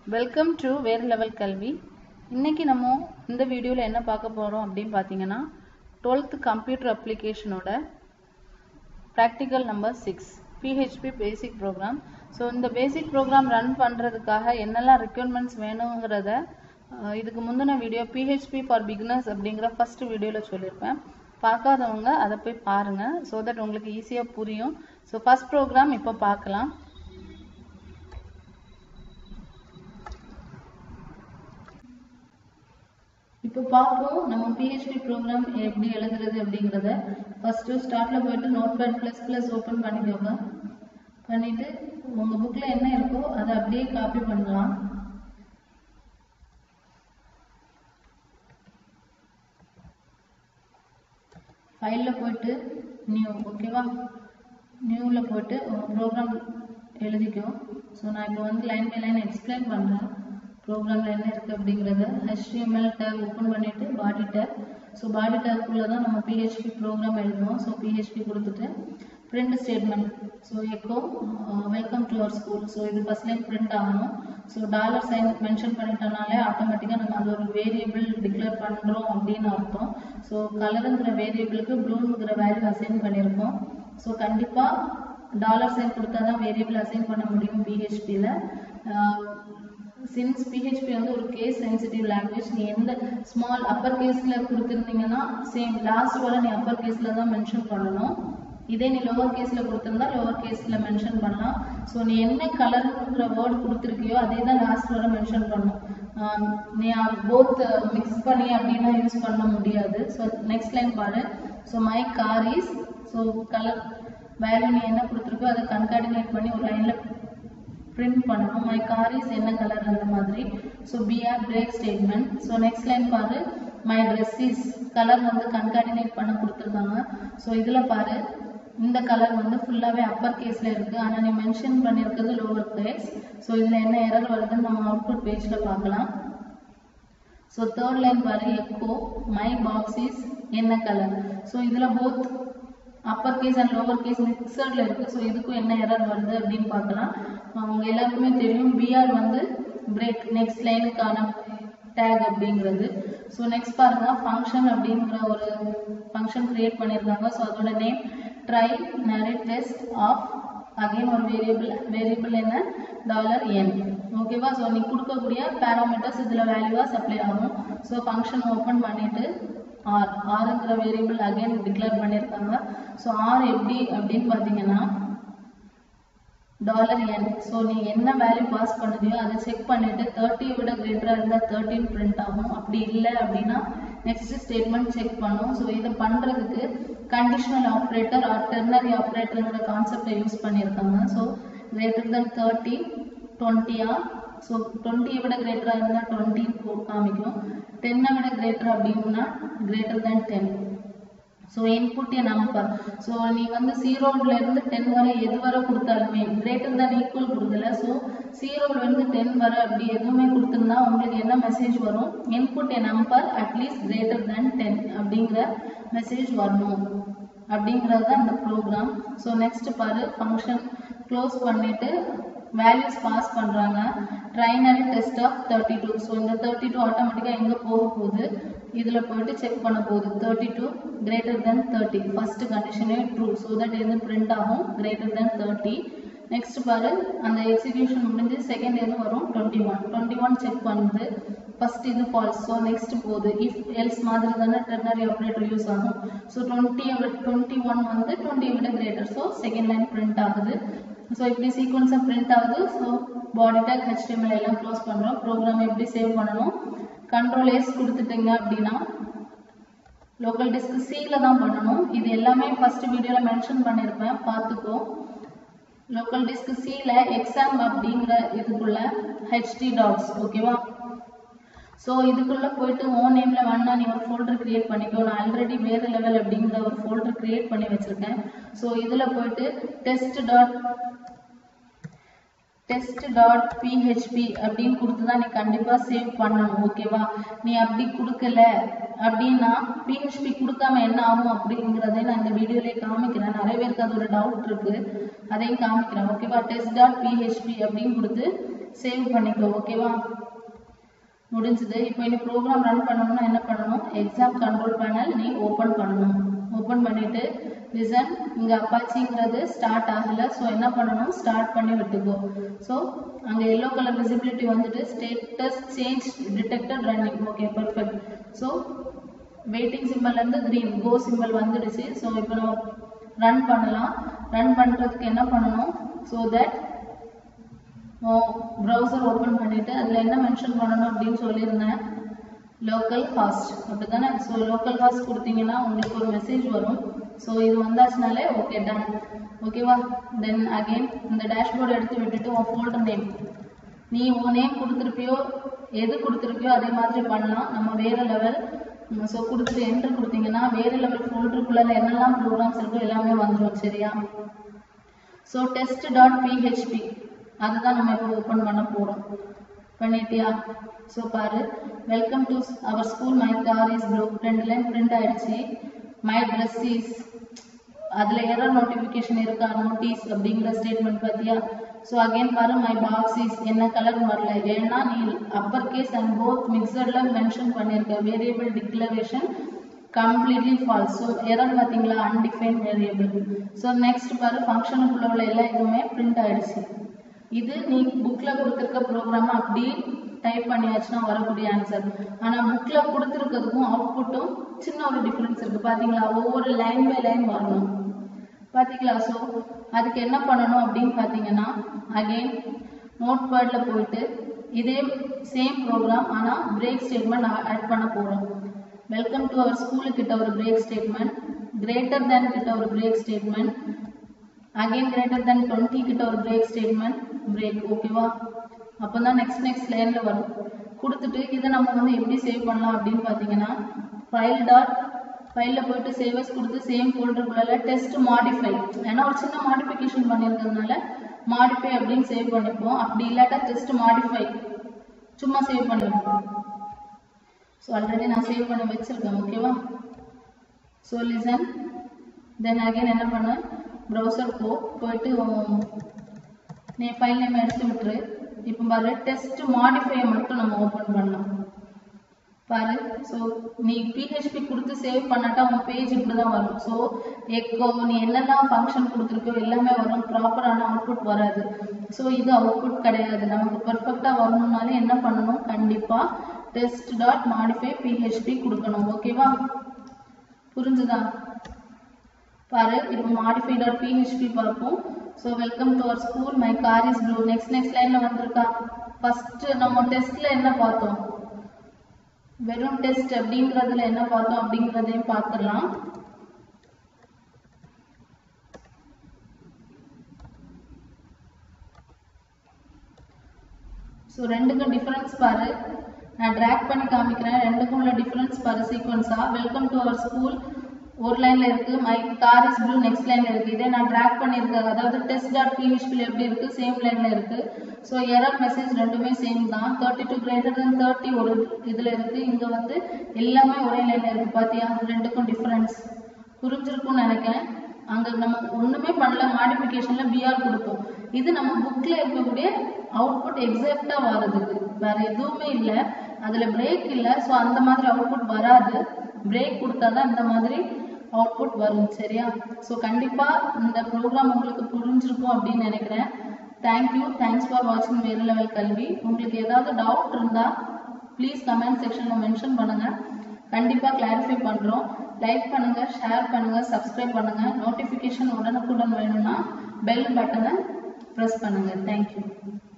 welcome to வேறு level கல்வி இன்னைக்கு நம்ம இந்த வீடியோவில் என்ன பார்க்க போகிறோம் அப்படின்னு பார்த்தீங்கன்னா டுவெல்த் கம்ப்யூட்டர் அப்ளிகேஷனோட practical number six PHP basic program so இந்த பேசிக் ப்ரோக்ராம் ரன் பண்ணுறதுக்காக என்னெல்லாம் ரெக்யர்மெண்ட்ஸ் வேணுங்கிறத அஹ், இதுக்கு முந்தின வீடியோ பிஹெச்பி ஃபார் பிகினர்ஸ் அப்படிங்கிற ஃபர்ஸ்ட் வீடியோவில் சொல்லியிருப்பேன் பார்க்காதவங்க அதை போய் பாருங்கள் ஸோ தட் உங்களுக்கு ஈஸியாக புரியும் ஸோ ஃபர்ஸ்ட் ப்ரோக்ராம் இப்போ பார்க்கலாம் இப்போ பார்ப்போம் நம்ம PHP ப்ரோக்ராம் எப்படி எழுதுறது அப்படிங்கிறத ஃபர்ஸ்ட் ஸ்டார்ட்ல போயிட்டு நோட்பேட் ப்ளஸ் ப்ளஸ் ஓப்பன் பண்ணிக்கோங்க பண்ணிட்டு உங்க புக்ல என்ன இருக்கோ அதை அப்படியே காப்பி பண்ணலாம் ஃபைல்ல போயிட்டு நியூ ஓகேவா நியூவில் போயிட்டு உங்கள் ப்ரோக்ராம் எழுதிக்கோ ஸோ நான் இப்போ வந்து லைன் பை லைன் எக்ஸ்பிளைன் பண்ணுறேன் ப்ரோக்ராமில் என்ன இருக்குது அப்படிங்கிறத HTML டேக் ஓப்பன் பண்ணிவிட்டு பாடி டேக் ஸோ பாடி டேக்குள்ளே தான் நம்ம PHP ப்ரோக்ராம் எழுதுவோம் ஸோ PHP கொடுத்துட்டு print statement so echo welcome to our school so இது ஃபர்ஸ்ட் லைன் பிரிண்ட் ஆகணும் ஸோ டாலர் சைன் மென்ஷன் பண்ணிட்டோம்னாலே ஆட்டோமேட்டிக்காக நம்ம அது ஒரு வேரியபிள் டிக்ளேர் பண்ணுறோம் அப்படின்னு அர்த்தம் ஸோ கலருங்கிற வேரியபிளுக்கு ப்ளூங்கிற வேல்யூ அசைன் பண்ணியிருக்கோம் ஸோ கண்டிப்பாக டாலர் சைன் கொடுத்தா தான் வேரியபிள் அசைன் பண்ண முடியும் பிஹெச்பியில் சின்ஸ் பிஹெச்பி வந்து ஒரு கேஸ் சென்சிட்டிவ் லாங்குவேஜ் நீ எந்த ஸ்மால் அப்பர் கேஸில் கொடுத்துருந்தீங்கன்னா சேம் லாஸ்ட் வரை நீ அப்பர் கேஸில் தான் மென்ஷன் பண்ணணும் இதே நீ லோவர் கேஸில் கொடுத்துருந்தா லோவர் கேஸில் மென்ஷன் பண்ணலாம் ஸோ நீ என்ன கலருங்கிற வேர்டு கொடுத்துருக்கியோ அதே தான் லாஸ்ட் வரை மென்ஷன் பண்ணணும் ஆஹ் நீ போத் மிக்ஸ் பண்ணி அப்படின்னா யூஸ் பண்ண முடியாது ஸோ நெக்ஸ்ட் லைன் பாரு so my car is so colour value நீ என்ன கொடுத்துருக்கோ அதை கன்கார்டினேட் பண்ணி ஒரு லைனில் பிரிண்ட் பண்ணணும் மை கார் இஸ் என்ன கலர் அந்த மாதிரி so BR break statement so next line பாரு மை ட்ரெஸ் இஸ் கலர் வந்து கன்கார்டினேட் பண்ண கொடுத்துருக்காங்க ஸோ இதில் பாரு இந்த கலர் வந்து ஃபுல்லாகவே அப்பர் கேஸில் இருக்குது ஆனால் நீ மென்ஷன் பண்ணியிருக்கிறது லோவர் கேஸ் ஸோ இதில் என்ன எரர் வருதுன்னு நம்ம அவுட்புட் பேஜில் பார்க்கலாம் ஸோ தேர்ட் லைன் பாரு எக்கோ மை பாக்ஸ் இஸ் என்ன கலர் ஸோ இதில் both upper case and lower case மிக்சர்ல இருக்கு ஸோ இதுக்கும் என்ன எரர் வருது அப்படின்னு பார்க்கலாம் அவங்க எல்லாருக்குமே தெரியும் பிஆர் வந்து பிரேக் நெக்ஸ்ட் லைனுக்கான டேக் அப்படிங்கிறது ஸோ நெக்ஸ்ட் பாருங்க ஃபங்க்ஷன் அப்படிங்கிற ஒரு ஃபங்க்ஷன் கிரியேட் பண்ணியிருக்காங்க ஸோ அதோட name ternary test of again ஒரு வேரியபிள் வேரியபிள் என்ன டாலர் என் ஓகேவா ஸோ நீ கொடுக்கக்கூடிய பேராமீட்டர்ஸ் இதில் வேல்யூவாக சப்ளை ஆகும் ஸோ ஃபங்க்ஷன் ஓப்பன் பண்ணிட்டு ஆர் ஆறுங்கிற வேரியபிள் அகைன் டிக்ளேர் பண்ணியிருக்காங்க ஸோ ஆர் எப்படி அப்படின்னு பார்த்தீங்கன்னா டாலர் என் ஸோ நீ என்ன வேல்யூ பாஸ் பண்ணுதியோ அதை செக் பண்ணிட்டு தேர்ட்டியை விட கிரேட்டராக இருந்தால் தேர்ட்டின் பிரிண்ட் ஆகும் அப்படி இல்லை அப்படின்னா நெக்ஸ்ட் ஸ்டேட்மெண்ட் செக் பண்ணும் ஸோ இதை பண்ணுறதுக்கு கண்டிஷனல் ஆப்ரேட்டர் ஆர் டெர்னரி ஆப்ரேட்டருங்கிற கான்செப்டை யூஸ் பண்ணியிருக்காங்க ஸோ கிரேட்டர் தென் தேர்ட்டி டுவெண்ட்டியா ஸோ டுவெண்ட்டியை விட கிரேட்டராக இருந்தால் டுவெண்ட்டின்னு காமிக்கும் டென்னை விட கிரேட்டர் அப்படின்னா greater than ten so input N number so நீ வந்து ஜீரோல இருந்து டென் வரை எது வரை கொடுத்தாலுமே கிரேட்டர் தான் ஈக்குவல் கொடுக்கல ஸோ ஜீரோல இருந்து டென் வரை அப்படி எதுவுமே கொடுத்துருந்தா உங்களுக்கு என்ன மெசேஜ் வரும் input N number at least greater than ten அப்படிங்கிற மெசேஜ் வரணும் அப்படிங்கிறது தான் இந்த ப்ரோக்ராம் ஸோ நெக்ஸ்ட் பாரு ஃபங்க்ஷன் க்ளோஸ் பண்ணிட்டு வேல்யூஸ் பாஸ் பண்ணுறாங்க ternary test of thirty two so இந்த தேர்ட்டி டூ ஆட்டோமேட்டிக்காக எங்கே போக போகுது இதில் போயிட்டு செக் பண்ண போகுது thirty two greater than thirty first கண்டிஷனே ட்ரூ ஸோ தட் எது பிரிண்ட் ஆகும் கிரேட்டர் தென் தேர்ட்டி நெக்ஸ்ட் பாரு அந்த எக்ஸிக்யூஷன் முடிஞ்சு செகண்ட் எது வரும் twenty one twenty one check பண்ணுது ஃபர்ஸ்ட் இது ஃபால்ஸ் ஸோ நெக்ஸ்ட் போகுது இஃப் எல்ஸ் மாதிரி தானே டெர்னரி ஆப்ரேட்டர் யூஸ் ஆகும் ஸோ டுவெண்ட்டி டுவெண்ட்டி ஒன் வந்து டுவெண்ட்டி விட greater so second line print ஆகுது ஸோ இப்படி சீக்வன்ஸாக பிரிண்ட் ஆகுது ஸோ பாடி டேக் ஹெச்டிஎம்எல் எல்லாம் க்ளோஸ் பண்ணுறோம் ப்ரோக்ராம் எப்படி சேவ் பண்ணணும் கண்ட்ரோல் எஸ் கொடுத்துட்டீங்க அப்படின்னா லோக்கல் டிஸ்க் சியில் தான் பண்ணணும் இது எல்லாமே ஃபர்ஸ்ட் வீடியோவில் மென்ஷன் பண்ணியிருப்பேன் பார்த்துக்கோ லோக்கல் டிஸ்க் சியில் எக்ஸாம் அப்படிங்கிற இதுக்குள்ள ஹெச்டி டாட்ஸ் ஓகேவா ஸோ இதுக்குள்ளே போயிட்டு ஓன் நேமில் வேணா நீ ஒரு ஃபோல்டர் கிரியேட் பண்ணிக்கோ நான் ஆல்ரெடி வேறு லெவல் அப்படிங்கிற ஒரு ஃபோல்டர் கிரியேட் பண்ணி வச்சுருக்கேன் ஸோ இதில் போயிட்டு test dot test dot PHP அப்படின்னு கொடுத்து தான் நீ கண்டிப்பாக சேவ் பண்ணணும் ஓகேவா நீ அப்படி கொடுக்கல அப்படின்னா பிஹெச்பி கொடுக்காம என்ன ஆகும் அப்படிங்கிறதை நான் இந்த வீடியோலேயே காமிக்கிறேன் நிறைய பேருக்கு அது ஒரு டவுட் இருக்கு அதையும் காமிக்கிறேன் ஓகேவா டெஸ்ட் டாட் பிஹெச்பி அப்படின்னு கொடுத்து சேவ் பண்ணிக்கோ ஓகேவா முடிஞ்சது இப்போ இந்த ப்ரோக்ராம் ரன் பண்ணணும்னா என்ன பண்ணணும் எக்ஸாம் கண்ட்ரோல் பேனல் நீ ஓப்பன் பண்ணணும் ஓப்பன் பண்ணிட்டு லிசன் இங்கே அப்பாச்சிங்கிறது ஸ்டார்ட் ஆகலை ஸோ என்ன பண்ணணும் ஸ்டார்ட் பண்ணி விட்டுக்கோ ஸோ அங்கே எல்லோ கலர் விசிபிலிட்டி வந்துட்டு status change detected running okay perfect so waiting சிம்பிள்லேருந்து க்ரீன் கோ சிம்பிள் வந்துடுச்சு ஸோ இப்போ நம்ம ரன் பண்ணலாம் ரன் பண்ணுறதுக்கு என்ன பண்ணணும் ஸோ தட் ப்ரௌசர் ஓப்பன் பண்ணிட்டு அதில் என்ன மென்ஷன் பண்ணணும் அப்படின்னு சொல்லியிருந்தேன் லோக்கல் ஃபாஸ்ட் அப்படிதானே ஸோ லோக்கல் ஃபாஸ்ட் கொடுத்தீங்கன்னா உங்களுக்கு ஒரு மெசேஜ் வரும் ஸோ இது வந்தாச்சுனாலே ஓகே டன் ஓகேவா தென் அகெயின் இந்த டேஷ்போர்டு எடுத்து விட்டுட்டு உன் ஃபோல்டர் நேம் நீ உன் நேம் கொடுத்துருப்பியோ எது கொடுத்துருப்பியோ அதே மாதிரி பண்ணலாம் நம்ம வேற லெவல் ஸோ கொடுத்துட்டு என்ட்ரு கொடுத்தீங்கன்னா வேற லெவல் ஃபோல்டருக்குள்ள என்னெல்லாம் ப்ரோக்ராம்ஸ் இருக்கோ எல்லாமே வந்துடும் சரியா ஸோ டெஸ்ட் டாட் பிஹெச்பி அதுதான் நம்ம இப்போ ஓப்பன் பண்ண போகிறோம் பண்ணிட்டியா ஸோ பாரு welcome to our school my car is blue ரெண்டு லைன் பிரிண்ட் ஆயிடுச்சு மை ட்ரெஸ் இஸ் அதில் எரர் நோட்டிஃபிகேஷன் இருக்கா நோட்டீஸ் அப்படிங்கிற ஸ்டேட்மெண்ட் பார்த்தியா ஸோ அகைன் பாரு மை பாக்ஸ் இஸ் என்ன கலர் வரல ஏன்னா நீ அப்பர் கேஸ் அண்ட் போத் மிக்சரில் மென்ஷன் பண்ணியிருக்க variable declaration completely false so error பார்த்தீங்களா அன்டிஃபைன் வேரியபிள் ஸோ நெக்ஸ்ட் பாரு ஃபங்க்ஷனுக்குள்ள உள்ள எல்லா இதுவுமே பிரிண்ட் ஆயிடுச்சு இது நீ புக்கில் கொடுத்துருக்க ப்ரோக்ராமை அப்படியே டைப் பண்ணியாச்சுன்னா வரக்கூடிய ஆன்சர் ஆனால் புக்கில் கொடுத்துருக்கிறதுக்கும் அவுட்புட்டும் சின்ன ஒரு டிஃப்ரென்ஸ் இருக்குது பார்த்தீங்களா ஒவ்வொரு லைன் பை லைன் வரணும் பார்த்தீங்களா ஸோ அதுக்கு என்ன பண்ணணும் அப்படின்னு பார்த்தீங்கன்னா அகெயின் நோட் பேடில் போயிட்டு இதே சேம் ப்ரோக்ராம் ஆனால் பிரேக் ஸ்டேட்மெண்ட் ஆட் பண்ண போகிறோம் வெல்கம் டு அவர் ஸ்கூலு கிட்ட ஒரு பிரேக் ஸ்டேட்மெண்ட் கிரேட்டர் தேன் கிட்ட ஒரு break statement again greater than twenty கிட்ட ஒரு பிரேக் ஸ்டேட்மெண்ட் பிரேக் ஓகேவா அப்போ தான் நெக்ஸ்ட் நெக்ஸ்ட் லைனில் வரும் கொடுத்துட்டு இதை நம்ம வந்து எப்படி சேவ் பண்ணலாம் அப்படின்னு பார்த்தீங்கன்னா ஃபைல் டாட் ஃபைலில் போயிட்டு சேவஸ் கொடுத்து சேம் ஃபோல்டருக்குள்ள டெஸ்ட் மாடிஃபை ஏன்னா ஒரு சின்ன மாடிஃபிகேஷன் பண்ணியிருக்கிறதுனால மாடிஃபை அப்படின்னு சேவ் பண்ணிப்போம் அப்படி இல்லாட்டா டெஸ்ட் மாடிஃபை சும்மா சேவ் பண்ணிருப்போம் ஸோ ஆல்ரெடி நான் சேவ் பண்ணி வச்சிருக்கேன் ஓகேவா ஸோ லிசன் தென் அகைன் என்ன பண்ண ப்ரௌசர் போ போயிட்டு நீ ஃபைல் நேம் எடுத்து விட்டுரு இப்போ பாரு டெஸ்ட் மாடிஃபை மட்டும் நம்ம ஓப்பன் பண்ணலாம் பாரு ஸோ நீ பிஹெச்பி கொடுத்து சேவ் பண்ணாட்டா உன் பேஜ் இப்படி தான் வரும் ஸோ எக்கோ நீ என்னெல்லாம் ஃபங்க்ஷன் கொடுத்துருக்கோ எல்லாமே வரும் ப்ராப்பரான அவுட்புட் வராது ஸோ இது அவுட்புட் கிடையாது நமக்கு பர்ஃபெக்டாக வரணும்னாலே என்ன பண்ணணும் கண்டிப்பாக டெஸ்ட் டாட் மாடிஃபை பிஹெச்பி கொடுக்கணும் ஓகேவா புரிஞ்சுதா பாரு இப்போ மாடிஃபை டாட் பிஹெச்பி பார்ப்போம் so welcome to our school my car is blue next next லைனில் வந்திருக்கா ஃபர்ஸ்ட் நம்ம டெஸ்ட்டில் என்ன பார்த்தோம் வெறும் டெஸ்ட் அப்படிங்கிறதுல என்ன பார்த்தோம் அப்படிங்கிறதையும் பார்த்துடலாம் ஸோ ரெண்டுக்கும் டிஃபரன்ஸ் பாரு நான் ட்ராக் பண்ணி காமிக்கிறேன் ரெண்டுக்கும் உள்ள டிஃபரன்ஸ் பாரு சீக்வன்ஸா வெல்கம் டு அவர் ஸ்கூல் ஒரு லைன்ல இருக்கு my car is blue next லைன்ல இருக்கு இதே நான் ட்ராக் பண்ணியிருக்கேன் அதாவது டெஸ்ட் டாட் பிஹெச்பியில் எப்படி இருக்கு சேம் லைன்ல இருக்கு ஸோ எரர் மெசேஜ் ரெண்டுமே சேம் தான் thirty two greater than thirty ஒரு இதுல இருக்கு இங்க வந்து எல்லாமே ஒரே லைன்ல இருக்கு பாத்தியா ரெண்டுக்கும் டிஃபரன்ஸ் புரிஞ்சிருக்கும்னு நினைக்கிறேன் அங்க நம்ம ஒண்ணுமே பண்ணல மாடிஃபிகேஷன்ல பிஆர் கொடுப்போம் இது நம்ம புக்ல இருக்கக்கூடிய அவுட்புட் எக்ஸாக்டா வர்றதுக்கு வேற எதுவுமே இல்லை அதுல பிரேக் இல்லை ஸோ அந்த மாதிரி அவுட்புட் வராது பிரேக் கொடுத்தாதான் இந்த மாதிரி அவுட்புட் வரும் சரியா ஸோ கண்டிப்பாக இந்த ப்ரோக்ராம் உங்களுக்கு புரிஞ்சிருக்கும் அப்படின்னு நினைக்கிறேன் தேங்க்யூ தேங்க்ஸ் ஃபார் வாட்சிங் வேறு லெவல் கல்வி உங்களுக்கு ஏதாவது டவுட் இருந்தால் ப்ளீஸ் கமெண்ட் செக்ஷனில் மென்ஷன் பண்ணுங்கள் கண்டிப்பாக கிளாரிஃபை பண்ணுறோம் லைக் பண்ணுங்கள் ஷேர் பண்ணுங்கள் சப்ஸ்கிரைப் பண்ணுங்கள் நோட்டிஃபிகேஷன் உடனுக்குடன் வேணும்னா பெல் பட்டனை ப்ரெஸ் பண்ணுங்கள் தேங்க்யூ